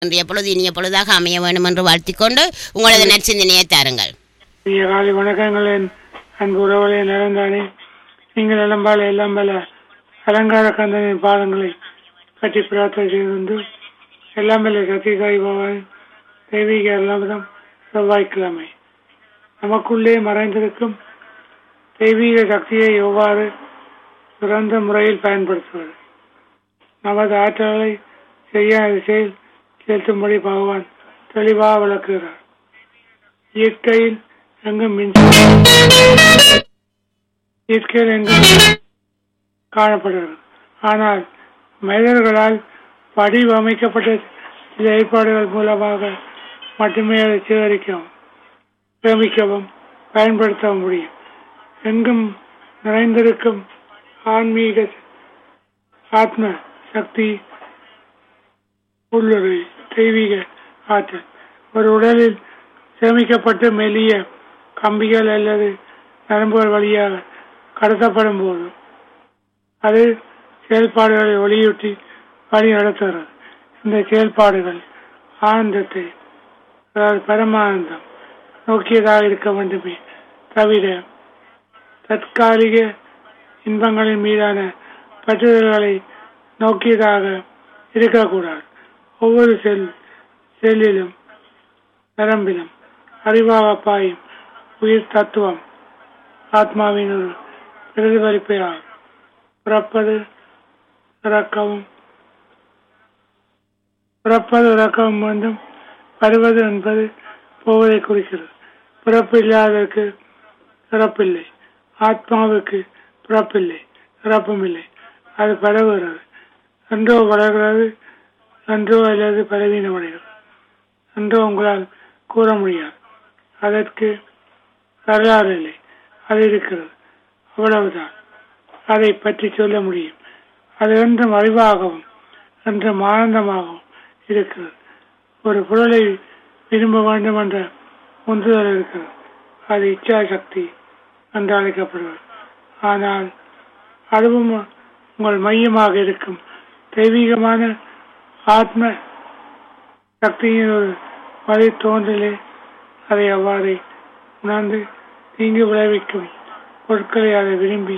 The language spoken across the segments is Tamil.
இன்றைய பொழுது இனிய பொழுதாக அமைய வேண்டும் என்று வாழ்த்திக்கொண்டு உங்களது நற்சிந்தனையை தாருங்கள் இனிய காலை வணக்கங்களின் அன்பு உறவுகளே நலந்தானே நீங்கள் எல்லாம் எல்லாம் பல அலங்கார கந்தனின் பாதங்களை பற்றி பிரார்த்தனை செய்து எல்லாம் பல சத்திகாய் பவான் தெய்வீக அல்லாமதம் செவ்வாய்க்கிழமை நமக்குள்ளே மறைந்திருக்கும் தெய்வீக சக்தியை எவ்வாறு சிறந்த முறையில் பயன்படுத்துவது நமது ஆற்றலை சரியான திசையில் செலுத்தும்படி பகவான் தெளிவாக விளக்குகிறார் இயற்கையில் எங்கும் மின்சாரம் இயற்கையில் எங்கும் காணப்படுகிறது ஆனால் மனிதர்களால் வடிவமைக்கப்பட்ட சில ஏற்பாடுகள் மூலமாக மட்டுமே அதை சேகரிக்கவும் சேமிக்கவும் பயன்படுத்தவும் முடியும் எங்கும் நிறைந்திருக்கும் ஆன்மீக ஆத்ம சக்தி உள்ளது தெய்வீக ஆற்றல் ஒரு உடலில் சேமிக்கப்பட்டு மெல்லிய கம்பிகள் அல்லது நரம்புகள் வழியாக கடத்தப்படும் போது அது செயல்பாடுகளை ஒளியூட்டி வழி நடத்துகிறது இந்த செயல்பாடுகள் ஆனந்தத்தை அதாவது பரமானந்தம் நோக்கியதாக இருக்க வேண்டுமே தவிர தற்காலிக இன்பங்களின் மீதான பற்றுதல்களை நோக்கியதாக இருக்கக்கூடாது ஒவ்வொரு செல் செல்லிலும் நரம்பிலும் அறிவாக பாயும் உயிர் தத்துவம் ஆத்மாவின் ஒரு பிரதிபலிப்பே ஆகும் பிறப்பது இறக்கவும் பிறப்பது இறக்கவும் வேண்டும் வருவது என்பது போவதை குறிக்கிறது பிறப்பு இல்லாததற்கு இறப்பில்லை ஆத்மாவுக்கு பிறப்பில்லை இறப்பும் இல்லை அது பரவுகிறது என்றோ வளர்கிறது என்றோ அல்லது பலவீனமடைகிறது என்றோ உங்களால் கூற முடியாது அதற்கு வரலாறு இல்லை அது இருக்கிறது அவ்வளவுதான் அதை பற்றி சொல்ல முடியும் அது என்றும் அறிவாகவும் என்றும் ஆனந்தமாகவும் இருக்கிறது ஒரு பொருளை விரும்ப வேண்டும் என்ற உந்துதல் இருக்கிறது அது இச்சா சக்தி என்று அழைக்கப்படுவது ஆனால் அதுவும் உங்கள் மையமாக இருக்கும் தெய்வீகமான ஆத்ம சக்தியின் ஒரு வழி தோன்றலே அதை அவ்வாறு உணர்ந்து தீங்கு விளைவிக்கும் பொருட்களை அதை விரும்பி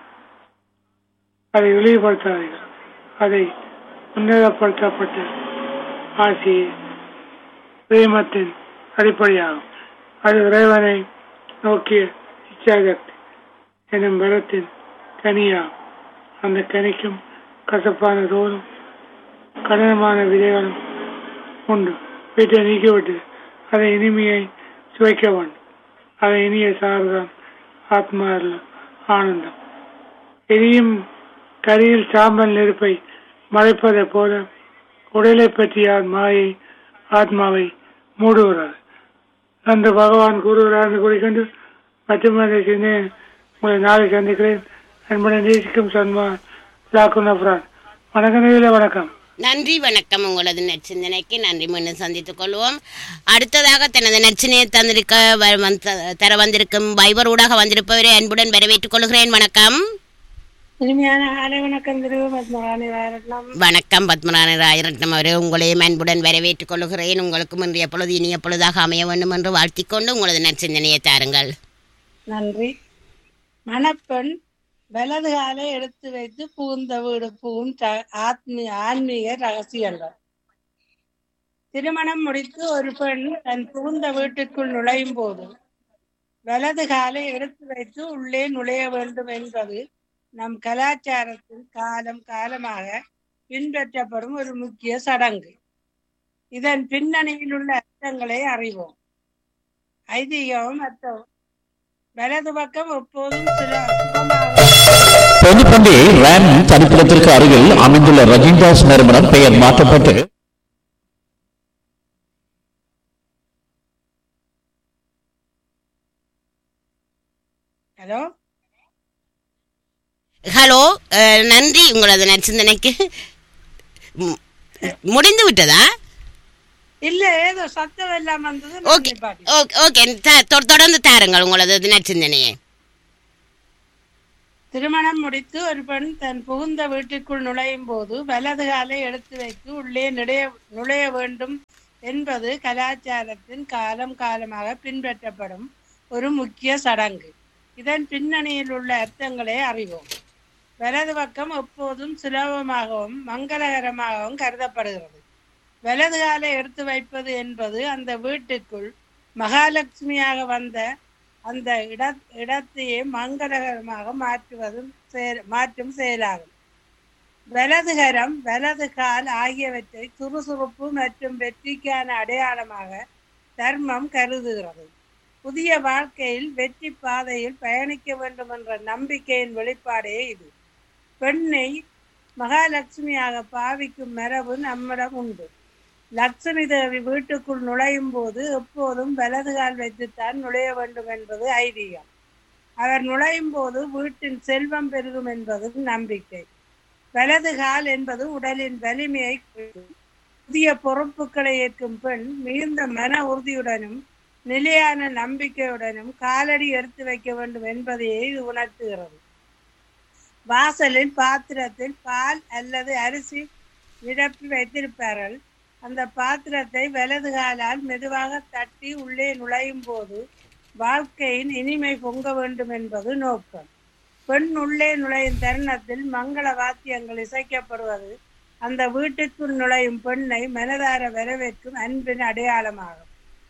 அதை இழிவுபடுத்தாதீர்கள் அதை உன்னதப்படுத்தப்பட்ட ஆட்சியை பிரேமத்தின் அடிப்படையாகும் அது இறைவனை நோக்கிய இச்சாசக்தி எனும் பலத்தின் கனியாகும் அந்த கனிக்கும் கசப்பான தோலும் கடினமான விதைகளும் உண்டு வீட்டை நீக்கிவிட்டு அதை இனிமையை சுவைக்க வேண்டும் அதை இனிய சார்தான் ஆத்மா அருளும் ஆனந்தம் எரியும் கரியில் சாம்பல் நெருப்பை மறைப்பதைப் போல உடலை பற்றிய மாயை ஆத்மாவை மூடுகிறார் அந்த பகவான் கூறுகிறார் என்று கூறிக்கொண்டு மற்றும் அதை சிந்தனை உங்களை நாளை சந்திக்கிறேன் அன்புடன் நேசிக்கும் சன்மா லாக்குன் அப்ரான் வணக்கம் நேயர்களே, வணக்கம் நன்றி வணக்கம் உங்களது நற்சிந்தனைக்கு நன்றி மீண்டும் சந்தித்துக் கொள்வோம் அடுத்ததாக தனது நற்சினையை தந்திருக்க வ- வந்து- தர வந்திருக்கும் வைபர் ஊடாக வந்திருப்பவரை அன்புடன் வரவேற்றுக் கொள்கிறேன் வணக்கம் இனிமையான காலை வணக்கம் திரு பத்மராணி ராயரட்னம் வணக்கம் பத்மநாத ராயரட்னம் அவரே உங்களையும் அன்புடன் வரவேற்றுக் கொள்கிறேன் உங்களுக்கும் இன்றைய பொழுது இனிய பொழுதாக அமைய வேண்டும் என்று வாழ்த்திக்கொண்டு உங்களது நற்சிந்தனையை தாருங்கள் நன்றி மணப்பெண் வலது காலை எடுத்து வைத்து புகுந்த வீடு புகும் த- ஆத்மீ ஆன்மீக ரகசியங்கள் திருமணம் முடித்து ஒரு பெண் தன் புகுந்த வீட்டிற்குள் நுழையும் போது வலது காலை எடுத்து வைத்து உள்ளே நுழைய வேண்டும் என்பது நம் கலாச்சாரத்தில் காலம் காலமாக பின்பற்றப்படும் ஒரு முக்கிய சடங்கு இதன் பின்னணியில் உள்ள அர்த்தங்களை அறிவோம் ஐதீகம் அர்த்தம் வலது பக்கம் எப்போதும் சில சுகமாக பொதுப்பண்டி ரேம் தனிப்பிடத்திற்கு அருகில் அமைந்துள்ள ரஜின்தாஸ் நிறுவனம் பெயர் மாற்றப்பட்டு ஹலோ ஹலோ அஹ், நன்றி உங்களது நற்சிந்தனைக்கு மு- முடிந்து விட்டதா இல்ல ஏதோ சத்தம் எல்லாம் வந்தது ஓகே ஓகே ஓகே த- தொ- தொடர்ந்து தாருங்கள் உங்களது நற்சிந்தனையை திருமணம் முடித்து ஒரு பெண் தன் புகுந்த வீட்டிற்குள் நுழையும் போது வலது காலை எடுத்து வைத்து உள்ளே நுழைய நுழைய வேண்டும் என்பது கலாச்சாரத்தின் காலம் காலமாக பின்பற்றப்படும் ஒரு முக்கிய சடங்கு இதன் பின்னணியில் உள்ள அர்த்தங்களை அறிவோம் வலது பக்கம் எப்போதும் சுலபமாகவும் மங்களகரமாகவும் கருதப்படுகிறது வலது காலை எடுத்து வைப்பது என்பது அந்த வீட்டுக்குள் மகாலட்சுமியாக வந்த அந்த இட இடத்தையே மங்களகரமாக மாற்றுவதும் செயல் மாற்றும் செயலாகும் வலதுகரம் வலது கால் ஆகியவற்றை சுறுசுறுப்பு மற்றும் வெற்றிக்கான அடையாளமாக தர்மம் கருதுகிறது புதிய வாழ்க்கையில் வெற்றி பாதையில் பயணிக்க வேண்டும் என்ற நம்பிக்கையின் வெளிப்பாடே இது பெண்ணை மகாலட்சுமியாக பாவிக்கும் மரபு நம்மிடம் உண்டு லட்சுமி தேவி வீட்டுக்குள் நுழையும் போது எப்போதும் வலது கால் வைத்துத்தான் நுழைய வேண்டும் என்பது ஐதீகம் அவர் நுழையும் போது வீட்டின் செல்வம் பெருகும் என்பது நம்பிக்கை வலது கால் என்பது உடலின் வலிமையை குறிக்கும். புதிய பொறுப்புகளை ஏற்கும் பெண் மிகுந்த மன உறுதியுடனும் நிலையான நம்பிக்கையுடனும் காலடி எடுத்து வைக்க வேண்டும் என்பதையே இது உணர்த்துகிறது வாசலில் பாத்திரத்தில் பால் அல்லது அரிசி நிரப்பி வைத்திருப்பார்கள் அந்த பாத்திரத்தை வலது காலால் மெதுவாக தட்டி உள்ளே நுழையும் போது வாழ்க்கையின் இனிமை பொங்க வேண்டும் என்பது நோக்கம் பெண் உள்ளே நுழையும் தருணத்தில் மங்கள வாத்தியங்கள் இசைக்கப்படுவது அந்த வீட்டுக்குள் நுழையும் பெண்ணை மனதார வரவேற்கும் அன்பின் அடையாளமாகும்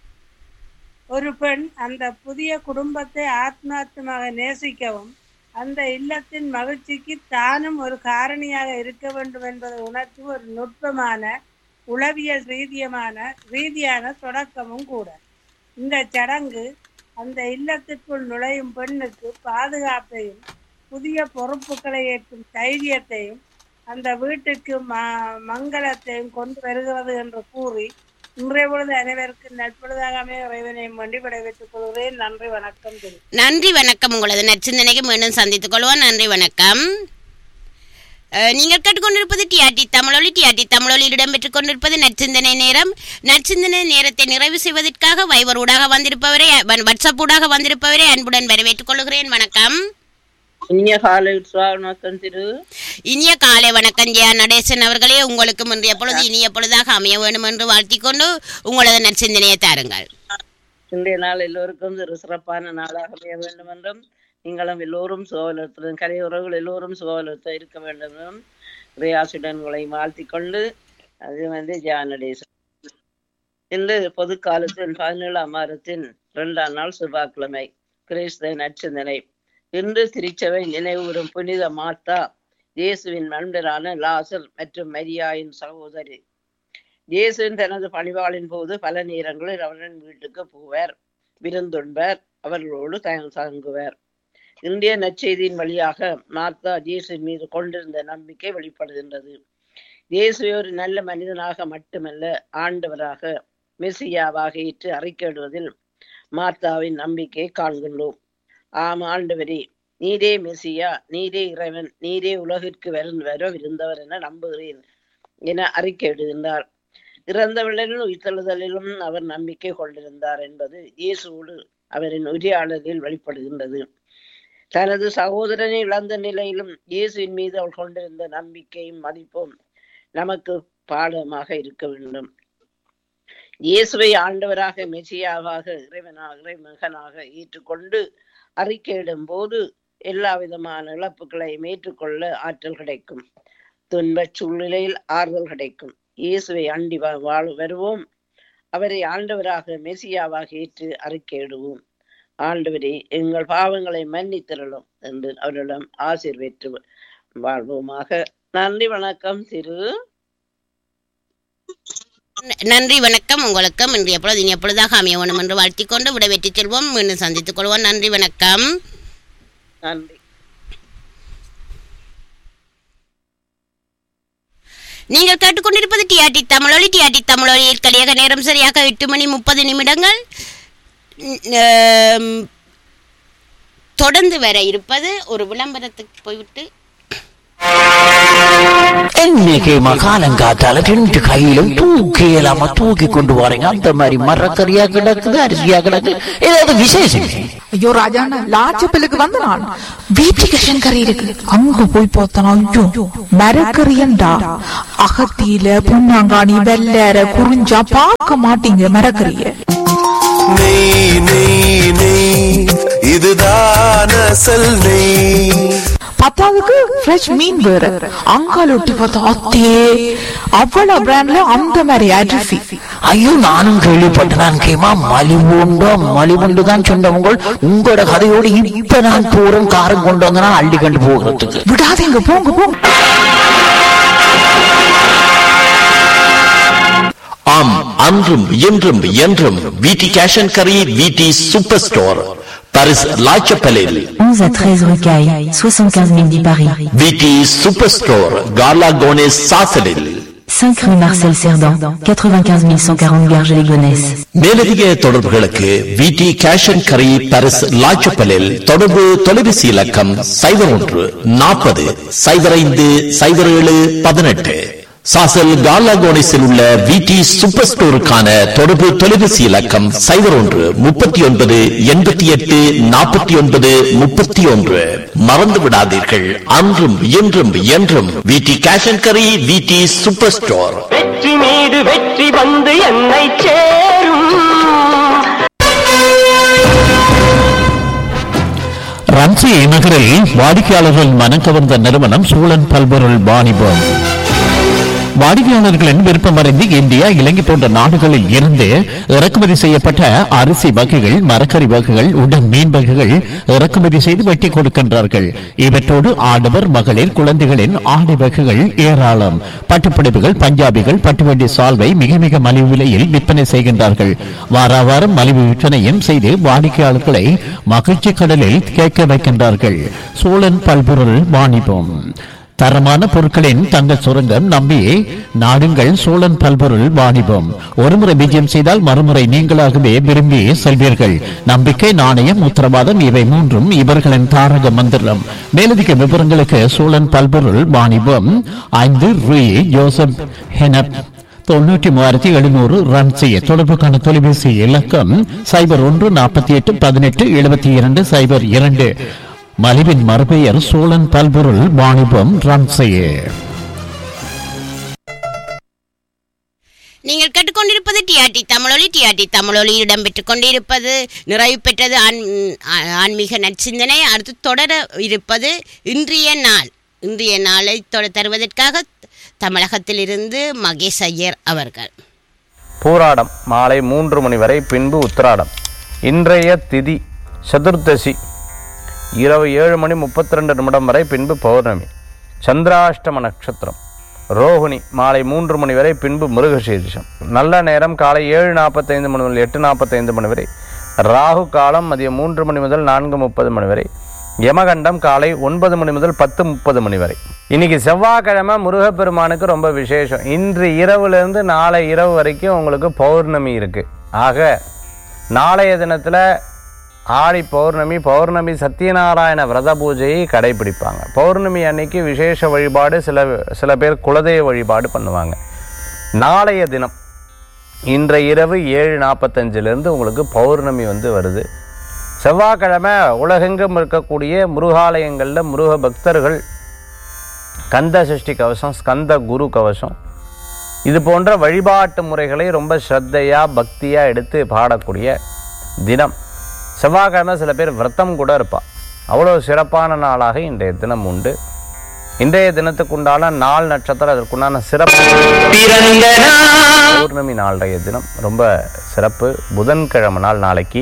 ஒரு பெண் அந்த புதிய குடும்பத்தை ஆத்மார்த்தமாக நேசிக்கவும் அந்த இல்லத்தின் மகிழ்ச்சிக்கு தானும் ஒரு காரணியாக இருக்க வேண்டும் என்பதை உணர்த்தி ஒரு நுட்பமான உளவியல் ரீதியமான ரீதியான தொடக்கமும் கூட இந்த சடங்கு அந்த இல்லத்திற்குள் நுழையும் பெண்ணுக்கு பாதுகாப்பையும் புதிய பொறுப்புகளை ஏற்கும் தைரியத்தையும் அந்த வீட்டுக்கு ம மங்களத்தையும் கொண்டு வருகிறது என்று கூறி இன்றைய பொழுது அனைவருக்கும் நட்பொழுதாக அமைய இறைவனையும் வேண்டி விடைபெற்றுக் கொள்கிறேன் நன்றி வணக்கம் திரு நன்றி வணக்கம் உங்களது நற்சிந்தனைக்கு மீண்டும் சந்தித்துக் கொள்வோம் நன்றி வணக்கம் அஹ், நீங்கள் கேட்டுக்கொண்டிருப்பது டிஆர்டி தமிழொலி டிஆர்டி தமிழொலியில் இடம்பெற்றுக் கொண்டிருப்பது நற்சிந்தனை நேரம் நற்சிந்தனை நேரத்தை நிறைவு செய்வதற்காக வைவர் ஊடாக வந்திருப்பவரை வ- வாட்ஸ்அப் ஊடாக வந்திருப்பவரை அன்புடன் வரவேற்றுக் கொள்கிறேன் வணக்கம் இனிய காலை உற்சாகநோக்கம் திரு இனிய காலை வணக்கம் ஜெயா நடேசன் அவர்களே உங்களுக்கு இன்றைய பொழுது இனிய பொழுதாக அமைய வேண்டும் என்று வாழ்த்திக் கொண்டு உங்களது நற்சிந்தனையை தாருங்கள் இன்றைய நாள் எல்லோருக்கும் ஒரு சிறப்பான நாளாக அமைய வேண்டும் என்றும் நீங்களும் எல்லோரும் சுகவலத்துடன் கலை உறவுகள் எல்லோரும் சுகவலத்துடன் இருக்க வேண்டும் என்றும் ரியாசுடன் உங்களை வாழ்த்திக் கொண்டு அது வந்து ஜானடேசன் இன்று பொது காலத்தின் பதினேழாம் வாரத்தின் இரண்டாம் நாள் செவ்வாய்க்கிழமை கிறிஸ்த நற்சிந்தனை இன்று திருச்சபை நினைவுறும் புனித மாத்தா இயேசுவின் நண்பரான லாசர் மற்றும் மரியாயின் சகோதரி இயேசுவின் தனது பணிவாளின் போது பல நேரங்களில் அவரின் வீட்டுக்கு போவார் விருந்துண்பர் அவர்களோடு தங்~ தங்குவார் இந்திய நற்செய்தியின் வழியாக மார்த்தா இயேசுவின் மீது கொண்டிருந்த நம்பிக்கை வெளிப்படுகின்றது இயேசுவை ஒரு நல்ல மனிதனாக மட்டுமல்ல ஆண்டவராக மெசியாவாக ஏற்று அறிக்கையிடுவதில் மார்த்தாவின் நம்பிக்கையை காண்கின்றோம் ஆம் ஆண்டவரே நீரே மெசியா நீரே இறைவன் நீரே உலகிற்கு வரும் வர விருந்தவர் என நம்புகிறேன் என அறிக்கையிடுகின்றார் இறந்தவர்களின் உயிர்த்தெழுதலிலும் அவர் நம்பிக்கை கொண்டிருந்தார் என்பது இயேசுவோடு அவரின் உரையாடலில் வெளிப்படுகின்றது தனது சகோதரனை இழந்த நிலையிலும் இயேசுவின் மீது அவள் கொண்டிருந்த நம்பிக்கையும் மதிப்பும் நமக்கு பாடமாக இருக்க வேண்டும் இயேசுவை ஆண்டவராக மெசியாவாக இறைவனாக இறைமகனாக ஏற்றுக்கொண்டு அறிக்கையிடும் போது எல்லா விதமான இழப்புகளை ஏற்றுக்கொள்ள ஆற்றல் கிடைக்கும் துன்பச் சூழ்நிலையில் ஆறுதல் கிடைக்கும் இயேசுவை அண்டி வா- வாழ் வருவோம் அவரை ஆண்டவராக மெசியாவாக ஏற்று அறிக்கையிடுவோம் ஆண்டவரே எங்கள் பாவங்களை மன்னித்திரளும் என்று அவரிடம் ஆசீர் பெற்று வாழ்வோமாக நன்றி வணக்கம் திரு ந- நன்றி வணக்கம் உங்களுக்கும் இன்றைய பொழுது இனிய பொழுதாக அமைய வேண்டும் என்று வாழ்த்திக் கொண்டு விடைபெற்றுச் செல்வோம் மீண்டும் சந்தித்துக் கொள்வோம் நன்றி வணக்கம் நன்றி நீங்கள் கேட்டுக்கொண்டிருப்பது டிஆர்டி தமிழொலி டிஆர்டி தமிழொலியில் கலியாக நேரம் சரியாக எட்டு மணி முப்பது நிமிடங்கள் ந- ஆம், தொடர்ந்து வர இருப்பது ஒரு விளம்பரத்துக்கு போய்விட்டு இன்னைக்கு மகாலங்காத்தால ரெண்டு கையிலும் தூக்கி இல்லாம தூக்கி கொண்டு வரீங்க அந்த மாதிரி மரக்கறியா கிடக்குது அரிசியா கிடக்கு ஏதாவது விசேஷம் ஐயோ ராஜாண்ணா லாச்சப்பிலுக்கு வந்து நான் வீட்டுக்கு கறி இருக்கு அங்க போய் பார்த்தனா ஐயோ மரக்கறியண்டா அகத்தியில புண்ணாங்காணி வெள்ளற குறிஞ்சா பார்க்க மாட்டீங்க மரக்கறிய நெய் நெய் நெய் இதுதான் அசல் நெய் பத்தாவதுக்கு ஃப்ரெஷ் மீன் வேற அங்கால ஒட்டி பார்த்தா அத்தே அவ்வளவு பிராண்ட்ல அந்த மாதிரி அரிசி ஐயோ நானும் கேள்விப்பட்டேன் கேமா மலிவுண்டோ மலிவுண்டு தான் சொன்னவங்க உங்களோட கதையோடு இப்ப நான் தூரம் காரம் கொண்டு வந்தனா அள்ளி கண்டு போகிறதுக்கு விடாதீங்க போங்க போங்க ஆம் அன்றும் இன்றும் என்றும் விடி கேஷ் அண்ட் கரி விடி சூப்பர் ஸ்டோர் பாரிஸ் லாச்சப்பலில் 11 à 13 rue Caille, 75 010 Paris. விடி சூப்பர் ஸ்டோர் காலா கோனேஸ் சாசலில் 5 rue Marcel Cerdan, 95 140 Garges-les-Gonesse. மேலதிக தொடர்புகளுக்கு விடி கேஷ் அண்ட் கரி பாரிஸ் லாச்சப்பலில் தொடர்பு தொலைபேசி இலக்கம் சைபர் ஒன்று நாற்பது சைபர் ஐந்து சைபர் ஏழு பதினெட்டு சாசல் காலாகோனிஸில் உள்ள விடி சூப்பர் ஸ்டோருக்கான தொடர்பு தொலைபேசி இலக்கம் சைபர் ஒன்று முப்பத்தி ஒன்பது எண்பத்தி எட்டு நாற்பத்தி ஒன்பது முப்பத்தி ஒன்று மறந்து விடாதீர்கள் அன்றும் இன்றும் என்றும் விடி கேஷ் அண்ட் கரி விடி சூப்பர் ஸ்டோர் வெற்றி மீது வெற்றி வந்து என்னை சேரும் ரன்சி நகரில் வாடிக்கையாளர்கள் மனம் கவர்ந்த நிறுவனம் சூழன் பல்பொருள் வாணிபம் வாடிக்கையாளர்களின் விருப்பமறிந்து இந்தியா இலங்கை போன்ற நாடுகளில் இருந்து இறக்குமதி செய்யப்பட்ட அரிசி வகைகள் மரக்கறி வகைகள் உடன் மீன் வகைகள் இறக்குமதி செய்து வெட்டி கொடுக்கின்றார்கள் இவற்றோடு ஆடவர் மகளிர் குழந்தைகளின் ஆடை வகைகள் ஏராளம் பட்டுப்புடவைகள் பஞ்சாபிகள் பட்டுவண்டி சால்வை மிக மிக மலிவு விலையில் விற்பனை செய்கின்றார்கள் வாரா வாரம் மலிவு விற்பனையும் செய்து வாடிக்கையாளர்களை மகிழ்ச்சி கடலில் கேட்க வைக்கின்றார்கள் சோழன் பல்பொருள் வாணிபம் தரமான பொருட்களின் தங்க சுரங்கம் நம்பி நாடுங்கள் சோழன் பல்பொருள் வாணிபம் ஒருமுறை விஜயம் செய்தால் மறுமுறை நீங்களாகவே விரும்பி செல்வீர்கள் நம்பிக்கை நாணயம் உத்தரவாதம் இவை மூன்றும் இவர்களின் தாரக மந்திரம் மேலதிக விவரங்களுக்கு சோழன் பல்பொருள் வாணிபம் ஐந்து ரூ ஜோசப் ஹெனப் தொண்ணூற்றி மூவாயிரத்தி எழுநூறு ரன் செய்ய தொடர்புக்கான தொலைபேசி இலக்கம் சைபர் ஒன்று நாற்பத்தி எட்டு பதினெட்டு எழுபத்தி இரண்டு சைபர் இரண்டு மலிவின் மறுபெயர் சோழன் பல்பொருள் வாணிபம் ரன் செய்ய நீங்கள் கேட்டுக்கொண்டிருப்பது டிஆர்டி தமிழொலி டிஆர்டி தமிழொலி இடம்பெற்றுக் கொண்டிருப்பது நிறைவு பெற்றது ஆன் ஆ- ஆன்மீக நற்சிந்தனை அடுத்து தொடர இருப்பது இன்றைய நாள் இன்றைய நாளை தொட தருவதற்காக தமிழகத்திலிருந்து மகேஷ் ஐயர் அவர்கள் பூராடம் மாலை மூன்று மணி வரை பின்பு உத்திராடம் இன்றைய திதி சதுர்தசி இரவு ஏழு மணி முப்பத்தி ரெண்டு நிமிடம் வரை பின்பு பௌர்ணமி சந்திராஷ்டம நட்சத்திரம் ரோகிணி மாலை மூன்று மணி வரை பின்பு மிருகசீரிஷம் நல்ல நேரம் காலை ஏழு நாற்பத்தைந்து மணி முதல் எட்டு நாற்பத்தைந்து மணி வரை ராகு காலம் மதியம் மூன்று மணி முதல் நான்கு முப்பது மணி வரை யமகண்டம் காலை ஒன்பது மணி முதல் பத்து முப்பது மணி வரை இன்னைக்கு செவ்வாய்க்கிழமை முருகப்பெருமானுக்கு ரொம்ப விசேஷம் இன்று இரவுலேருந்து நாளை இரவு வரைக்கும் உங்களுக்கு பௌர்ணமி இருக்கு ஆக நாளைய தினத்தில் ஆடி பௌர்ணமி பௌர்ணமி சத்யநாராயண விரத பூஜையை கடைபிடிப்பாங்க பௌர்ணமி அன்னைக்கு விசேஷ வழிபாடு சில சில பேர் குலதெய்வ வழிபாடு பண்ணுவாங்க நாளைய தினம் இன்றைய இரவு ஏழு நாற்பத்தஞ்சிலேருந்து உங்களுக்கு பௌர்ணமி வந்து வருது செவ்வாய்க்கிழமை உலகெங்கும் இருக்கக்கூடிய முருகாலயங்களில் முருக பக்தர்கள் கந்த சஷ்டி கவசம் ஸ்கந்த குரு கவசம் இது போன்ற வழிபாட்டு முறைகளை ரொம்ப ஸ்ரத்தையாக பக்தியாக எடுத்து பாடக்கூடிய தினம் செவ்வாய்க்கிழமை சில பேர் விரதம் கூட இருப்பா அவ்வளோ சிறப்பான நாளாக இன்றைய தினம் உண்டு இன்றைய தினத்துக்குண்டான நாள் நட்சத்திரம் அதற்குண்டான சிறப்பு பௌர்ணமி நாளைய தினம் ரொம்ப சிறப்பு புதன்கிழமை நாள் நாளைக்கு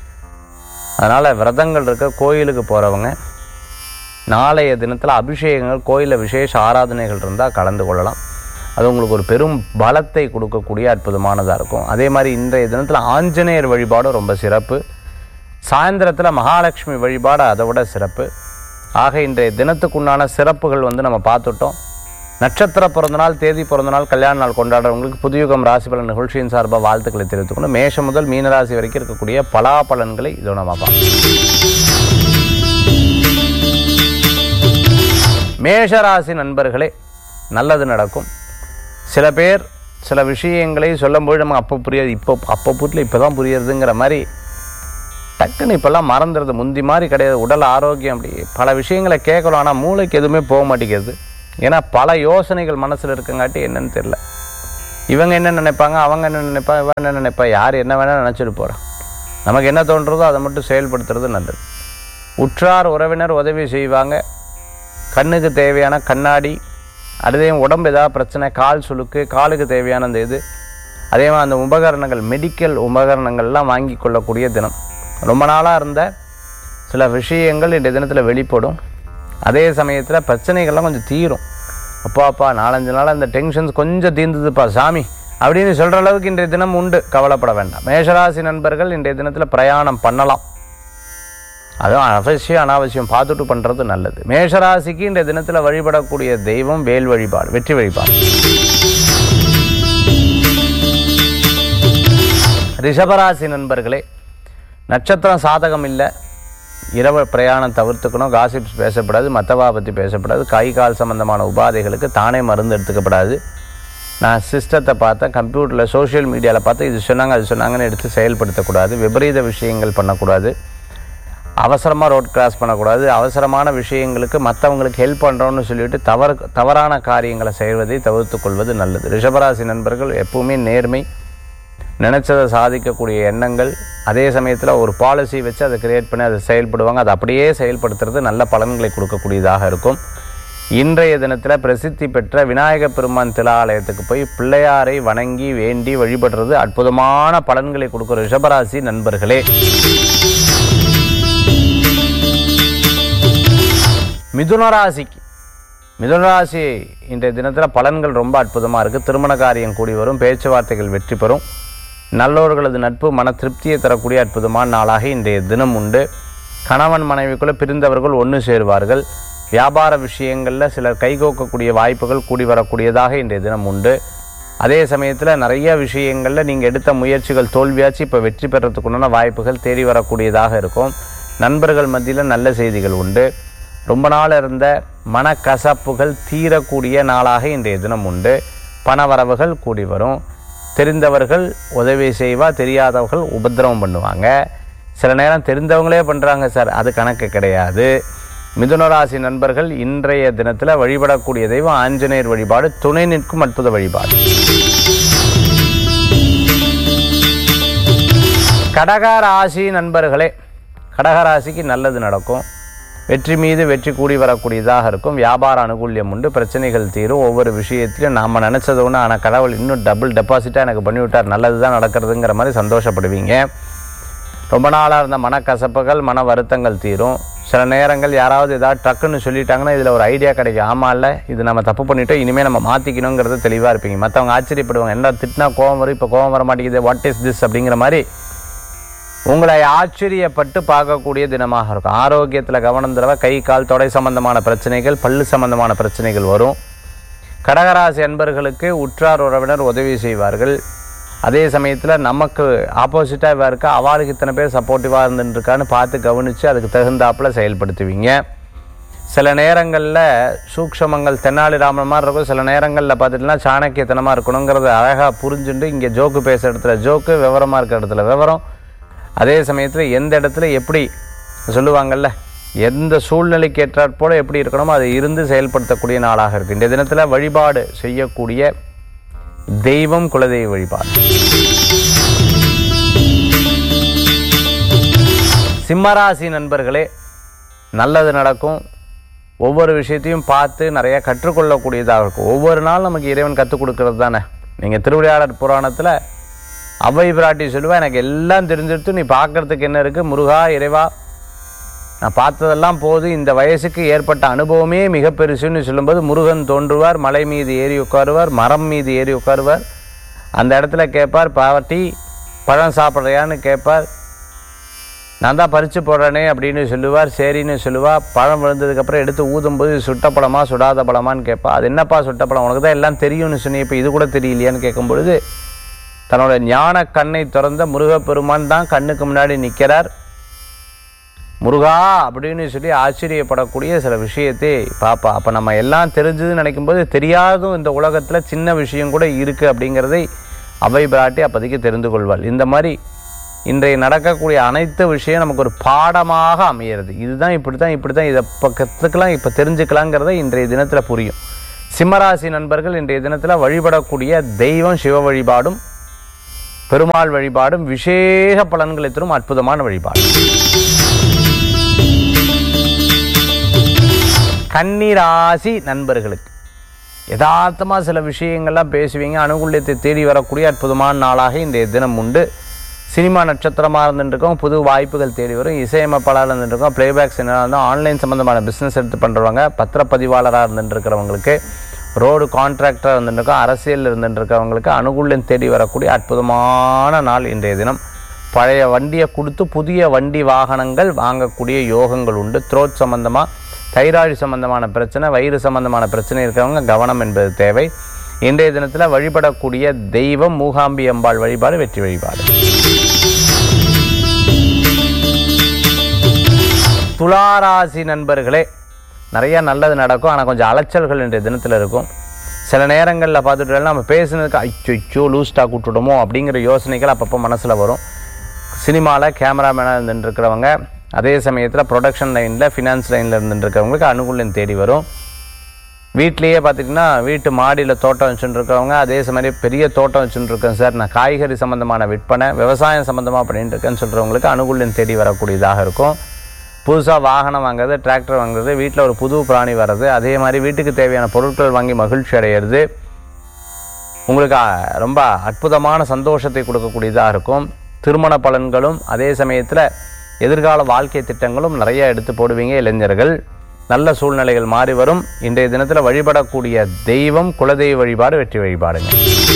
அதனால் விரதங்கள் இருக்க கோயிலுக்கு போகிறவங்க நாளைய தினத்தில் அபிஷேகங்கள் கோயிலில் விசேஷ ஆராதனைகள் இருந்தால் கலந்து கொள்ளலாம் அது உங்களுக்கு ஒரு பெரும் பலத்தை கொடுக்கக்கூடிய அற்புதமானதாக இருக்கும் அதே மாதிரி இன்றைய தினத்தில் ஆஞ்சநேயர் வழிபாடும் ரொம்ப சிறப்பு சாயந்தரத்தில் மகாலட்சுமி வழிபாடு அதை விட சிறப்பு ஆக இன்றைய தினத்துக்குண்டான சிறப்புகள் வந்து நம்ம பார்த்துட்டோம் நட்சத்திர பிறந்தநாள் தேதி பிறந்தநாள் கல்யாண நாள் கொண்டாடுறவங்களுக்கு புதுயுகம் ராசி பலன் நிகழ்ச்சியின் சார்பாக வாழ்த்துக்களை தெரிவித்துக்கணும் மேஷம் முதல் மீனராசி வரைக்கும் இருக்கக்கூடிய பலாபலன்களை இதோ நம்ம பார்ப்போம் மேஷராசி நண்பர்களே நல்லது நடக்கும் சில பேர் சில விஷயங்களை சொல்லும்போது நமக்கு அப்போ புரியாது இப்போ அப்போ புரியல இப்போ தான் புரியுறதுங்கிற மாதிரி டக்குன்னு இப்போல்லாம் மறந்துடுது முந்தி மாதிரி கிடையாது உடல் ஆரோக்கியம் அப்படி பல விஷயங்களை கேட்கலாம் ஆனால் மூளைக்கு எதுவுமே போக மாட்டேங்குது ஏன்னா பல யோசனைகள் மனசில் இருக்கங்காட்டி என்னன்னு தெரியல இவங்க என்ன நினைப்பாங்க அவங்க என்ன நினைப்பாங்க இவன் என்ன நினைப்பா யார் என்ன வேணால் நினச்சிட்டு போகிறான் நமக்கு என்ன தோன்றதோ அதை மட்டும் செயல்படுத்துறது நல்லது உற்றார் உறவினர் உதவி செய்வாங்க கண்ணுக்கு தேவையான கண்ணாடி அதே உடம்பு ஏதாவது பிரச்சனை கால் சுளுக்கு காலுக்கு தேவையான அந்த இது அதே மாதிரி அந்த உபகரணங்கள் மெடிக்கல் உபகரணங்கள்லாம் வாங்கி கொள்ளக்கூடிய தினம் ரொம்ப நாளாக இருந்த சில விஷயங்கள் இந்த தினத்தில் வெளிப்படும் அதே சமயத்தில் பிரச்சனைகள்லாம் கொஞ்சம் தீரும் அப்பா அப்பா நாலஞ்சு நாள் அந்த டென்ஷன்ஸ் கொஞ்சம் தீர்ந்ததுப்பா சாமி அப்படின்னு சொல்கிற அளவுக்கு இன்றைய தினம் உண்டு கவலைப்பட வேண்டாம் மேஷராசி நண்பர்கள் இன்றைய தினத்தில் பிரயாணம் பண்ணலாம் அதுவும் அவசியம் அனாவசியம் பார்த்துட்டு பண்ணுறது நல்லது மேஷராசிக்கு இந்த தினத்தில் வழிபடக்கூடிய தெய்வம் வேல் வழிபாடு வெற்றி வழிபாடு ரிஷபராசி நண்பர்களே நட்சத்திரம் சாதகம் இல்லை இரவு பிரயாணம் தவிர்த்துக்கணும் காசிப்ஸ் பேசப்படாது மற்றவா பற்றி பேசப்படாது கை கால் சம்பந்தமான உபாதைகளுக்கு தானே மருந்து எடுத்துக்கப்படாது நான் சிஸ்டத்தை பார்த்தேன் கம்ப்யூட்டரில் சோஷியல் மீடியாவில் பார்த்து இது சொன்னாங்க அது சொன்னாங்கன்னு எடுத்து செயல்படுத்தக்கூடாது விபரீத விஷயங்கள் பண்ணக்கூடாது அவசரமாக ரோட் கிராஸ் பண்ணக்கூடாது அவசரமான விஷயங்களுக்கு மற்றவங்களுக்கு ஹெல்ப் பண்ணுறோன்னு சொல்லிட்டு தவறு தவறான காரியங்களை செய்வதை தவிர்த்து கொள்வது நல்லது ரிஷபராசி நண்பர்கள் எப்பவுமே நேர்மை நினச்சதை சாதிக்கக்கூடிய எண்ணங்கள் அதே சமயத்தில் ஒரு பாலிசி வச்சு அதை கிரியேட் பண்ணி அதை செயல்படுவாங்க அதை அப்படியே செயல்படுத்துறது நல்ல பலன்களை கொடுக்கக்கூடியதாக இருக்கும் இன்றைய தினத்தில் பிரசித்தி பெற்ற விநாயக பெருமான் திலாலயத்துக்கு போய் பிள்ளையாரை வணங்கி வேண்டி வழிபடுறது அற்புதமான பலன்களை கொடுக்குற ரிஷபராசி நண்பர்களே மிதுன ராசிக்கு மிதுன ராசி இன்றைய தினத்தில் பலன்கள் ரொம்ப அற்புதமாக இருக்குது திருமண காரியம் கூடி வரும் பேச்சுவார்த்தைகள் வெற்றி பெறும் நல்லோர்களது நட்பு மன திருப்தியை தரக்கூடிய அற்புதமான நாளாக இன்றைய தினம் உண்டு கணவன் மனைவிக்குள்ளே பிரிந்தவர்கள் ஒன்று சேருவார்கள் வியாபார விஷயங்களில் சிலர் கைகோக்கக்கூடிய வாய்ப்புகள் கூடி வரக்கூடியதாக இன்றைய தினம் உண்டு அதே சமயத்தில் நிறைய விஷயங்களில் நீங்கள் எடுத்த முயற்சிகள் தோல்வியாச்சு இப்போ வெற்றி பெறத்துக்குண்டான வாய்ப்புகள் தேடி வரக்கூடியதாக இருக்கும் நண்பர்கள் மத்தியில் நல்ல செய்திகள் உண்டு ரொம்ப நாள் இருந்த மனக்கசப்புகள் தீரக்கூடிய நாளாக இன்றைய தினம் உண்டு பணவரவுகள் கூடி வரும் தெரிந்தவர்கள் உதவி செய்வா தெரியாதவர்கள் உபத்திரவம் பண்ணுவாங்க சில நேரம் தெரிந்தவங்களே பண்ணுறாங்க சார் அது கணக்கு கிடையாது மிதுனராசி நண்பர்கள் இன்றைய தினத்தில் வழிபடக்கூடிய தெய்வம் ஆஞ்சநேயர் வழிபாடு துணை நிற்கும் அற்புத வழிபாடு கடகராசி நண்பர்களே கடகராசிக்கு நல்லது நடக்கும் வெற்றி மீது வெற்றி கூடி வரக்கூடியதாக இருக்கும் வியாபார அனுகூல்யம் உண்டு பிரச்சனைகள் தீரும் ஒவ்வொரு விஷயத்திலும் நாம் நினச்சது ஒன்று ஆனால் கடவுள் இன்னும் டபுள் டெபாசிட்டாக எனக்கு பண்ணிவிட்டார் நல்லது தான் நடக்கிறதுங்கிற மாதிரி சந்தோஷப்படுவீங்க ரொம்ப நாளாக இருந்த மனக்கசப்புகள் மன வருத்தங்கள் தீரும் சில நேரங்கள் யாராவது ஏதாவது டக்குன்னு சொல்லிட்டாங்கன்னா இதில் ஒரு ஐடியா கிடைக்கும் ஆமா இல்லை இது நம்ம தப்பு பண்ணிட்டோம் இனிமேல் நம்ம மாற்றிக்கணுங்கிறது தெளிவாக இருப்பீங்க மற்றவங்க ஆச்சரியப்படுவாங்க என்ன திட்டினா கோவம் வரும் இப்போ கோவம் வர மாட்டேங்குது வாட் இஸ் திஸ் அப்படிங்கிற மாதிரி உங்களை ஆச்சரியப்பட்டு பார்க்கக்கூடிய தினமாக இருக்கும் ஆரோக்கியத்தில் கவனம் தடவை கை கால் தொடை சம்பந்தமான பிரச்சனைகள் பல்லு சம்பந்தமான பிரச்சனைகள் வரும் கடகராசி அன்பர்களுக்கு உற்றார் உறவினர் உதவி செய்வார்கள் அதே சமயத்தில் நமக்கு ஆப்போசிட்டாக இவா இருக்கா அவளுக்கு இத்தனை பேர் சப்போர்ட்டிவாக இருந்துருக்கான்னு பார்த்து கவனித்து அதுக்கு தகுந்தாப்பில் செயல்படுத்துவீங்க சில நேரங்களில் சூக்ஷமங்கள் தென்னாலிராமன் மாதிரி இருக்கும் சில நேரங்களில் பார்த்துட்டுனா சாணக்கியத்தனமாக இருக்கணுங்கிறத அழகாக புரிஞ்சுட்டு இங்கே ஜோக்கு பேசுகிற இடத்துல ஜோக்கு விவரமாக இருக்கிற இடத்துல விவரம் அதே சமயத்தில் எந்த இடத்துல எப்படி சொல்லுவாங்கல்ல எந்த சூழ்நிலைக்கு ஏற்றாற் போல எப்படி இருக்கணுமோ அதை இருந்து செயல்படுத்தக்கூடிய நாளாக இருக்குது இந்த தினத்தில் வழிபாடு செய்யக்கூடிய தெய்வம் குலதெய்வ வழிபாடு சிம்மராசி நண்பர்களே நல்லது நடக்கும் ஒவ்வொரு விஷயத்தையும் பார்த்து நிறைய கற்றுக்கொள்ளக்கூடியதாக இருக்கும் ஒவ்வொரு நாள் நமக்கு இறைவன் கற்றுக் கொடுக்கறது தானே நீங்கள் திருவிளையாடற் புராணத்தில் அவ்வை பிராட்டி சொல்லுவா எனக்கு எல்லாம் தெரிஞ்சிருத்து நீ பார்க்கறதுக்கு என்ன இருக்குது முருகா இறைவா நான் பார்த்ததெல்லாம் போது இந்த வயசுக்கு ஏற்பட்ட அனுபவமே மிக பெருசுன்னு சொல்லும்போது முருகன் தோன்றுவார் மலை மீது ஏறி உட்காருவார் மரம் மீது ஏறி உட்காருவார் அந்த இடத்துல கேட்பார் பாட்டி பழம் சாப்பிட்றியான்னு கேட்பார் நான் தான் பறித்து போடுறேனே அப்படின்னு சொல்லுவார் சரின்னு சொல்லுவா பழம் விழுந்ததுக்கப்புறம் எடுத்து ஊதும்போது சுட்ட பழமா சுடாத பழமான்னு கேட்பா அது என்னப்பா சுட்ட பழம் உனக்கு தான் எல்லாம் தெரியும்னு சொன்னி இப்போ இது கூட தெரியலையான்னு கேட்கும் பொழுது தன்னோட ஞான கண்ணை திறந்த முருகப்பெருமான் தான் கண்ணுக்கு முன்னாடி நிற்கிறார் முருகா அப்படின்னு சொல்லி ஆச்சரியப்படக்கூடிய சில விஷயத்தை பாப்பா அப்போ நம்ம எல்லாம் தெரிஞ்சதுன்னு நினைக்கும்போது தெரியாதும் இந்த உலகத்தில் சின்ன விஷயம் கூட இருக்குது அப்படிங்கிறதை அவை பிராட்டி அப்போதைக்கு தெரிந்து கொள்வாள் இந்த மாதிரி இன்றைய நடக்கக்கூடிய அனைத்து விஷயம் நமக்கு ஒரு பாடமாக அமையிறது இதுதான் இப்படி தான் இப்படி தான் இதை இப்போ கற்றுக்கலாம் இப்போ தெரிஞ்சுக்கலாங்கிறத இன்றைய தினத்தில் புரியும் சிம்மராசி நண்பர்கள் இன்றைய தினத்தில் வழிபடக்கூடிய தெய்வம் சிவ வழிபாடும் பெருமாள் வழிபாடும் விசேஷ பலன்களை தரும் அற்புதமான வழிபாடு கன்னிராசி நண்பர்களுக்கு யதார்த்தமாக சில விஷயங்கள்லாம் பேசுவீங்க அனுகூல்யத்தை தேடி வரக்கூடிய அற்புதமான நாளாக இன்றைய தினம் உண்டு சினிமா நட்சத்திரமாக இருந்துருக்கோம் புது வாய்ப்புகள் தேடி வரும் இசையமைப்பாளர் இருந்துருக்கோம் பிளேபேக் சிங்கராக இருந்தால் ஆன்லைன் சம்மந்தமான பிஸ்னஸ் எடுத்து பண்ணுறவங்க பத்திரப்பதிவாளராக இருந்துருக்கிறவங்களுக்கு ரோடு கான்ட்ராக்டராக இருந்துருக்கோம் அரசியல் இருந்துருக்கிறவங்களுக்கு அனுகூல்யம் தேடி வரக்கூடிய அற்புதமான நாள் இன்றைய தினம் பழைய வண்டியை கொடுத்து புதிய வண்டி வாகனங்கள் வாங்கக்கூடிய யோகங்கள் உண்டு த்ரோட் சம்பந்தமாக தைராய்டு சம்பந்தமான பிரச்சனை வயிறு சம்பந்தமான பிரச்சனை இருக்கிறவங்க கவனம் என்பது தேவை இன்றைய தினத்தில் வழிபடக்கூடிய தெய்வம் மூகாம்பி அம்பாள் வழிபாடு வெற்றி வழிபாடு துளாராசி நண்பர்களே நிறைய நல்லது நடக்கும் ஆனால் கொஞ்சம் அலைச்சல்கள் இன்றைய தினத்தில் இருக்கும் சில நேரங்களில் பார்த்துட்டு நம்ம பேசுனதுக்கு அச்சோ லூஸ் ஸ்டாக் விட்டுடுமோ அப்படிங்கிற யோசனைகள் அப்பப்போ மனசில் வரும் சினிமாவில் கேமராமேனாக இருந்துட்டு இருக்கிறவங்க அதே சமயத்தில் ப்ரொடக்ஷன் லைனில் ஃபினான்ஸ் லைனில் இருந்துட்டு இருக்கிறவங்களுக்கு அனுகூலம் தேடி வரும் வீட்லேயே பார்த்திங்கன்னா வீட்டு மாடியில் தோட்டம் வச்சுட்டு இருக்கவங்க அதே சமயம் பெரிய தோட்டம் வச்சுட்டு இருக்கேன் சார் நான் காய்கறி சம்மந்தமான விற்பனை விவசாயம் சம்மந்தமாக பண்ணிட்டு இருக்கேன்னு சொல்கிறவங்களுக்கு அனுகூல்யம் தேடி வரக்கூடியதாக இருக்கும் புதுசாக வாகனம் வாங்குறது டிராக்டர் வாங்குறது வீட்டில் ஒரு புது பிராணி வர்றது அதே மாதிரி வீட்டுக்கு தேவையான பொருட்கள் வாங்கி மகிழ்ச்சி அடையிறது உங்களுக்கு அஹ், ரொம்ப அற்புதமான சந்தோஷத்தை கொடுக்கக்கூடியதாக இருக்கும் திருமண பலன்களும் அதே சமயத்தில் எதிர்கால வாழ்க்கை திட்டங்களும் நிறைய எடுத்து போடுவீங்க இளைஞர்கள் நல்ல சூழ்நிலைகள் மாறி வரும் இன்றைய தினத்தில் வழிபடக்கூடிய தெய்வம் குலதெய்வ வழிபாடு வெற்றி வழிபாடுங்க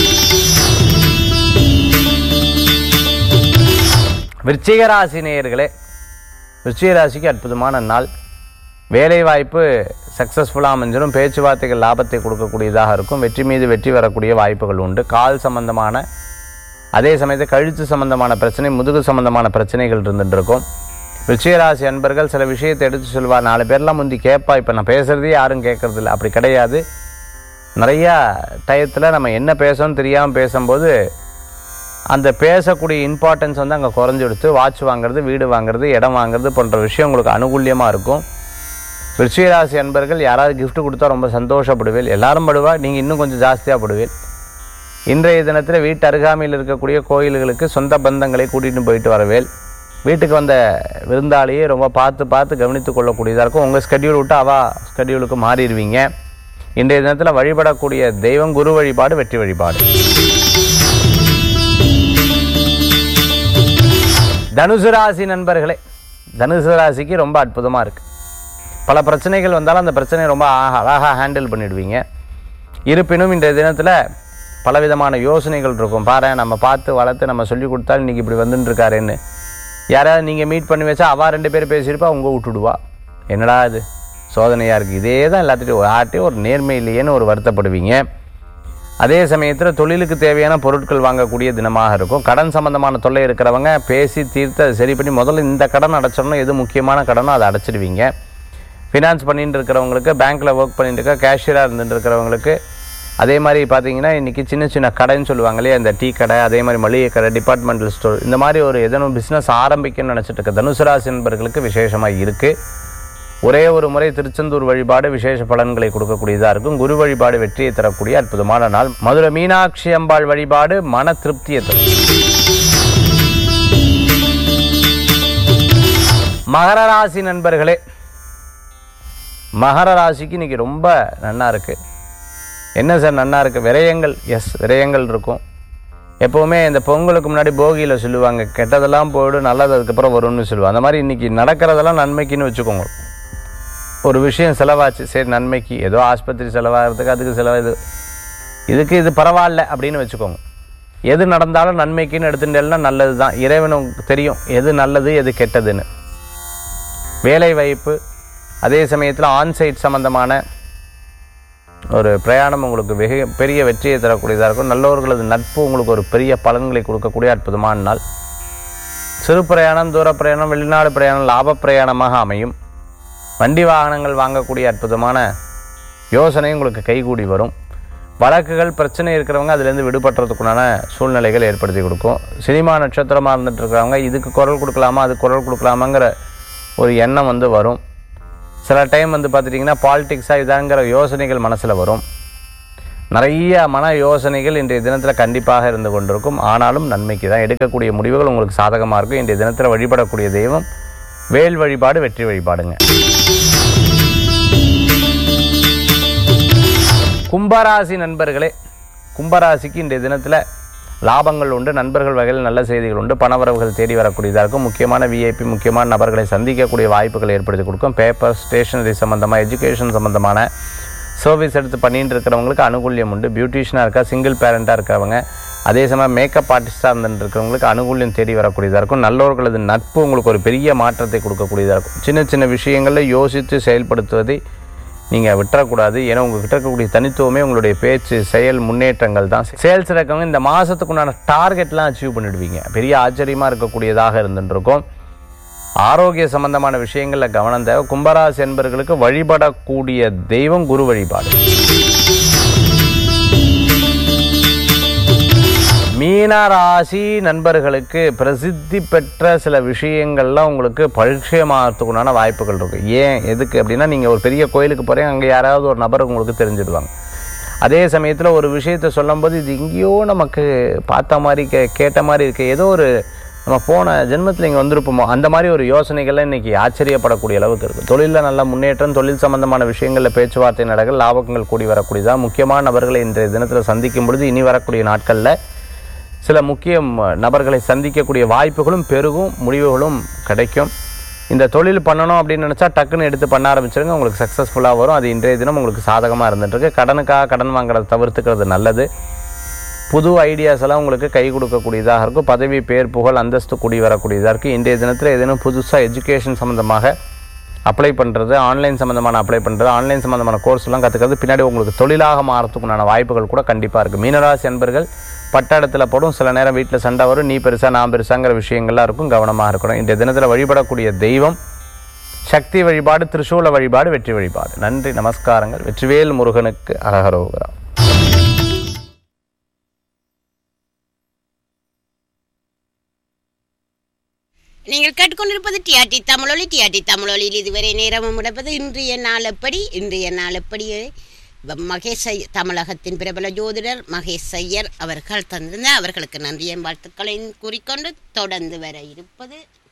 விருச்சிக ராசி நேயர்களே விருச்சிக ராசிக்கு அற்புதமான நாள் வேலை வாய்ப்பு சக்ஸஸ்ஃபுல்லாக அமைஞ்சிடும் பேச்சுவார்த்தைகள் லாபத்தை கொடுக்கக்கூடியதாக இருக்கும் வெற்றி மீது வெற்றி வரக்கூடிய வாய்ப்புகள் உண்டு கால் சம்பந்தமான அதே சமயத்தில் கழுத்து சம்பந்தமான பிரச்சனை முதுகு சம்பந்தமான பிரச்சனைகள் இருந்துட்டு இருக்கும் விருச்சிகராசி அன்பர்கள் சில விஷயத்தை எடுத்து சொல்வா நாலு பேர்லாம் முந்தி கேட்பா இப்போ நான் பேசுகிறதே யாரும் கேட்கறது இல்லை அப்படி கிடையாது நிறையா டயத்தில் நம்ம என்ன பேசணும்னு தெரியாமல் பேசும்போது அந்த பேசக்கூடிய இம்பார்ட்டன்ஸ் வந்து அங்கே குறைஞ்சிடுத்து வாட்ச் வாங்குறது வீடு வாங்குறது இடம் வாங்குறது போன்ற விஷயம் உங்களுக்கு அனுகூல்யமாக இருக்கும் விருச்சிகராசி அன்பர்கள் யாராவது gift கொடுத்தா ரொம்ப சந்தோஷப்படுவேல் எல்லாரும் படுவா நீங்கள் இன்னும் கொஞ்சம் ஜாஸ்தியாக படுவேல் இன்றைய தினத்தில் வீட்டு அருகாமையில் இருக்கக்கூடிய கோயில்களுக்கு சொந்த பந்தங்களை கூட்டிகிட்டு போயிட்டு வரவேல் வீட்டுக்கு வந்த விருந்தாளியை ரொம்ப பார்த்து பார்த்து கவனித்து கொள்ளக்கூடியதாக இருக்கும் உங்கள் ஸ்கெடியூல் விட்டு அவா ஸ்கெடியூலுக்கு மாறிடுவீங்க இன்றைய தினத்தில் வழிபடக்கூடிய தெய்வம் குரு வழிபாடு வெற்றி வழிபாடு தனுசு ராசி நண்பர்களே தனுசு ராசிக்கு ரொம்ப அற்புதமாக இருக்குது பல பிரச்சனைகள் வந்தாலும் அந்த பிரச்சனையை ரொம்ப அழகாக ஹேண்டில் பண்ணிடுவீங்க இருப்பினும் இன்றைய தினத்தில் பலவிதமான யோசனைகள் இருக்கும் பாரு நம்ம பார்த்து வளர்த்து நம்ம சொல்லி கொடுத்தாலும் இன்றைக்கி இப்படி வந்துட்டு இருக்காருன்னு யாராவது நீங்கள் மீட் பண்ணி வச்சா அவள் ரெண்டு பேர் பேசியிருப்பா உங்க விட்டுடுவா என்னடா இது சோதனையாக இருக்குது இதே தான் எல்லாத்துட்டையும் ஒரு ஆட்டையும் ஒரு நேர்மை இல்லையேன்னு ஒரு வருத்தப்படுவீங்க அதே சமயத்தில் தொழிலுக்கு தேவையான பொருட்கள் வாங்கக்கூடிய தினமாக இருக்கும் கடன் சம்பந்தமான தொல்லை இருக்கிறவங்க பேசி தீர்த்து அதை சரி பண்ணி முதல்ல இந்த கடன் அடைச்சிடணும் எது முக்கியமான கடனோ அதை அடைச்சிடுவீங்க ஃபினான்ஸ் பண்ணிட்டு இருக்கிறவங்களுக்கு பேங்க்கில் ஒர்க் பண்ணிட்டு இருக்க கேஷியராக இருந்துட்டு இருக்கிறவங்களுக்கு அதே மாதிரி பார்த்தீங்கன்னா இன்றைக்கி சின்ன சின்ன கடைன்னு சொல்லுவாங்க இல்லையா இந்த டீ கடை அதே மாதிரி மளிகை கடை டிபார்ட்மெண்டல் ஸ்டோர் இந்த மாதிரி ஒரு எதனும் பிஸ்னஸ் ஆரம்பிக்கணும்னு நினச்சிட்டு இருக்க தனுசு ராசி நண்பர்களுக்கு விசேஷமாக இருக்குது ஒரே ஒரு முறை திருச்செந்தூர் வழிபாடு விசேஷ பலன்களை கொடுக்கக்கூடியதாக இருக்கும் குரு வழிபாடு வெற்றியை தரக்கூடிய அற்புதமான நாள் மதுரை மீனாட்சி அம்பாள் வழிபாடு மன திருப்தியை தரும் மகர ராசி நண்பர்களே மகர ராசிக்கு இன்னைக்கு ரொம்ப நன்னா இருக்கு என்ன சார் நன்னா இருக்கு விரயங்கள் எஸ் விரயங்கள் இருக்கும் எப்போவுமே இந்த பொங்கலுக்கு முன்னாடி போகியில் சொல்லுவாங்க கெட்டதெல்லாம் போயிடும் நல்லது அதுக்கப்புறம் வரும்னு சொல்லுவாங்க அந்த மாதிரி இன்னைக்கு நடக்கிறதெல்லாம் நன்மைக்குன்னு வச்சுக்கோங்க ஒரு விஷயம் செலவாச்சு சரி நன்மைக்கு ஏதோ ஆஸ்பத்திரி செலவாகிறதுக்கு அதுக்கு செலவு இது இதுக்கு இது பரவாயில்ல அப்படின்னு வச்சுக்கோங்க எது நடந்தாலும் நன்மைக்குன்னு எடுத்துட்டேன்னா நல்லது தான் இறைவனுக்கு தெரியும் எது நல்லது எது கெட்டதுன்னு வேலை வாய்ப்பு அதே சமயத்தில் ஆன்சைட் சம்பந்தமான ஒரு பிரயாணம் உங்களுக்கு வெகு பெரிய வெற்றியை தரக்கூடியதாக இருக்கும் நல்லவர்களது நட்பு உங்களுக்கு ஒரு பெரிய பலன்களை கொடுக்கக்கூடிய அற்புதமான நாள் சிறு பிரயாணம் தூர பிரயாணம் வெளிநாடு பிரயாணம் லாப பிரயாணமாக அமையும் வண்டி வாகனங்கள் வாங்கக்கூடிய அற்புதமான யோசனை உங்களுக்கு கைகூடி வரும் வழக்குகள் பிரச்சனை இருக்கிறவங்க அதுலேருந்து விடுபடுறதுக்குண்டான சூழ்நிலைகள் ஏற்படுத்தி கொடுக்கும் சினிமா நட்சத்திரமாக இருந்துட்டு இருக்கிறவங்க இதுக்கு குரல் கொடுக்கலாமா அது குரல் கொடுக்கலாமாங்கிற ஒரு எண்ணம் வந்து வரும் சில டைம் வந்து பார்த்துட்டிங்கன்னா பாலிடிக்ஸாக இதாங்கிற யோசனைகள் மனசில் வரும் நிறைய மன யோசனைகள் இன்றைய தினத்தில் கண்டிப்பாக இருந்து கொண்டிருக்கும் ஆனாலும் நன்மைக்கு தான் எடுக்கக்கூடிய முடிவுகள் உங்களுக்கு சாதகமாக இருக்கும் இன்றைய தினத்தில் வழிபடக்கூடிய தெய்வம் வேல் வழிபாடு வெற்றி வழிபாடுங்க கும்பராசி நண்பர்களே கும்பராசிக்கு இன்றைய தினத்தில் லாபங்கள் உண்டு நண்பர்கள் வகையில் நல்ல செய்திகள் உண்டு பணவரவுகள் தேடி வரக்கூடியதாக இருக்கும் முக்கியமான விஐபி முக்கியமான நபர்களை சந்திக்கக்கூடிய வாய்ப்புகளை ஏற்படுத்தி கொடுக்கும் பேப்பர் ஸ்டேஷனரி சம்மந்தமாக எஜுகேஷன் சம்மந்தமான சர்வீஸ் எடுத்து பண்ணிட்டு இருக்கிறவங்களுக்கு அனுகூல்யம் உண்டு பியூட்டிஷியனாக இருக்கா சிங்கிள் பேரண்ட்டாக இருக்கிறவங்க அதே சமயம் மேக்கப் ஆர்டிஸ்டாக இருந்துட்டு இருக்கிறவங்களுக்கு அனுகூல்யம் தேடி வரக்கூடியதாக இருக்கும் நல்லவர்களது நட்பு உங்களுக்கு ஒரு பெரிய மாற்றத்தை கொடுக்கக்கூடியதாக இருக்கும் சின்ன சின்ன விஷயங்களில் யோசித்து செயல்படுத்துவதை நீங்கள் விட்டுறக்கூடாது ஏன்னா உங்ககிட்ட இருக்கக்கூடிய தனித்துவமே உங்களுடைய பேச்சு செயல் முன்னேற்றங்கள் தான் சேல்ஸ் இருக்கவங்க இந்த மாதத்துக்குண்டான டார்கெட்லாம் அச்சீவ் பண்ணிடுவீங்க பெரிய ஆச்சரியமாக இருக்கக்கூடியதாக இருந்துருக்கும் ஆரோக்கிய சம்பந்தமான விஷயங்களில் கவனம் தேவை கும்பராசி என்பர்களுக்கு வழிபடக்கூடிய தெய்வம் குரு வழிபாடு மீனராசி நண்பர்களுக்கு பிரசித்தி பெற்ற சில விஷயங்கள்லாம் உங்களுக்கு பரிச்சயமாகறதுக்குண்டான வாய்ப்புகள் இருக்குது ஏன் எதுக்கு அப்படின்னா நீங்கள் ஒரு பெரிய கோயிலுக்கு போகிறீங்க அங்கே யாராவது ஒரு நபர் உங்களுக்கு தெரிஞ்சிடுவாங்க அதே சமயத்தில் ஒரு விஷயத்தை சொல்லும்போது இது எங்கேயோ நமக்கு பார்த்த மாதிரி கே கேட்ட மாதிரி இருக்கு ஏதோ ஒரு நம்ம போன ஜென்மத்தில் இங்கே வந்திருப்போமோ அந்த மாதிரி ஒரு யோசனைகள்லாம் இன்றைக்கி ஆச்சரியப்படக்கூடிய அளவுக்கு இருக்குது தொழிலில் நல்ல முன்னேற்றம் தொழில் சம்பந்தமான விஷயங்களில் பேச்சுவார்த்தை நடக்க லாபங்கள் கூடி வரக்கூடியதாக முக்கியமான நபர்களை இன்றைய தினத்தில் சந்திக்கும் பொழுது இனி வரக்கூடிய நாட்களில் சில முக்கிய ம- நபர்களை சந்திக்கக்கூடிய வாய்ப்புகளும் பெருகும் முடிவுகளும் கிடைக்கும் இந்த தொழில் பண்ணணும் அப்படின்னு நினச்சா டக்குன்னு எடுத்து பண்ண ஆரம்பிச்சிருங்க உங்களுக்கு சக்ஸஸ்ஃபுல்லாக வரும் அது இன்றைய தினம் உங்களுக்கு சாதகமாக இருந்துட்டுருக்கு கடனுக்காக கடன் வாங்குறத தவிர்த்துக்கிறது நல்லது புது ஐடியாஸ் எல்லாம் உங்களுக்கு கை கொடுக்கக்கூடியதாக இருக்கும் பதவி பேர் புகழ் அந்தஸ்து கூடி வரக்கூடியதாக இருக்குது இன்றைய தினத்தில் ஏதேனும் புதுசாக எஜுகேஷன் சம்மந்தமாக அப்ளை பண்ணுறது ஆன்லைன் சம்மந்தமான அப்ளை பண்ணுறது ஆன்லைன் சம்மந்தமான கோர்ஸ் எல்லாம் கற்றுக்கிறது பின்னாடி உங்களுக்கு தொழிலாக மாறத்துக்குண்டான வாய்ப்புகள் கூட கண்டிப்பாக இருக்குது மீனராசி அன்பர்கள் பட்ட இடத்துல போடும் சில நேரம் வீட்டில் சண்டை வரும் நீ பெருசா நான் பெருசாங்கிற விஷயங்கள்லாம் இருக்கும் கவனமாக இருக்கணும் இன்றைய தினத்தில் வழிபடக்கூடிய தெய்வம் சக்தி வழிபாடு திரிசூல வழிபாடு வெற்றி வழிபாடு நன்றி நமஸ்காரங்கள் வெற்றிவேல் முருகனுக்கு அரகரோகரா நீங்கள் கேட்டுக்கொண்டிருப்பது டிஆர்டி தமிழொலி டிஆர்டி தமிழொலியில் இதுவரை நேரமும் முடப்பது இன்றைய நாள் எப்படி இன்றைய நாள் எப்படி வ- மகேஷ் ஐய- தமிழகத்தின் பிரபல ஜோதிடர் மகேஷ் ஐயர் அவர்கள் தந்திருந்த அவர்களுக்கு நன்றியும் வாழ்த்துக்களையும் கூறிக்கொண்டு தொடர்ந்து வர இருப்பது